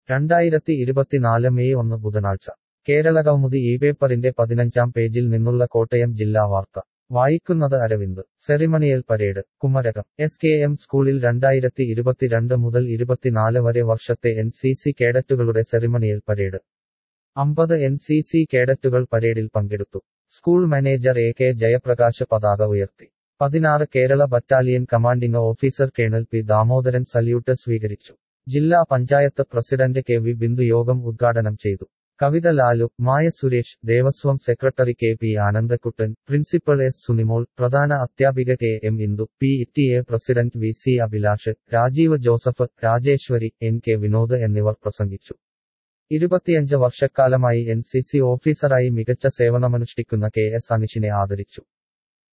രണ്ടായിരത്തി ഇരുപത്തിനാല് മെയ് ഒന്ന് ബുധനാഴ്ച കേരളകൗമുദി ഈ പേപ്പറിന്റെ പതിനഞ്ചാം പേജിൽ നിന്നുള്ള കോട്ടയം ജില്ലാ വാർത്ത വായിക്കുന്നത് Aravind ceremonial parade Kumarakom S K M സ്കൂളിൽ രണ്ടായിരത്തി ഇരുപത്തിരണ്ട് മുതൽ ഇരുപത്തിനാല് വരെ വർഷത്തെ എൻ സി സി കേഡറ്റുകളുടെ സെറിമണിയൽ പരേഡ് അമ്പത് എൻ സി സി കേഡറ്റുകൾ പരേഡിൽ പങ്കെടുത്തു school manager A K Jayaprakash പതാക ഉയർത്തി പതിനാറ് Kerala battalion commanding officer colonel P Damodaran salute സ്വീകരിച്ചു ജില്ലാ panchayat president K V Bindu യോഗം ഉദ്ഘാടനം ചെയ്തു Kavitha Lalu Maya Suresh Devaswom secretary K P Anandakuttan principal S Sunimol പ്രധാന അധ്യാപിക K M Indu P T A president V C Abhilash Rajeev Joseph Rajeshwari N K Vinod എന്നിവർ പ്രസംഗിച്ചു ഇരുപത്തിയഞ്ച് വർഷക്കാലമായി എൻ സി സി ഓഫീസറായി മികച്ച സേവനമനുഷ്ഠിക്കുന്ന കെ എസ് അനിഷിനെ ആദരിച്ചു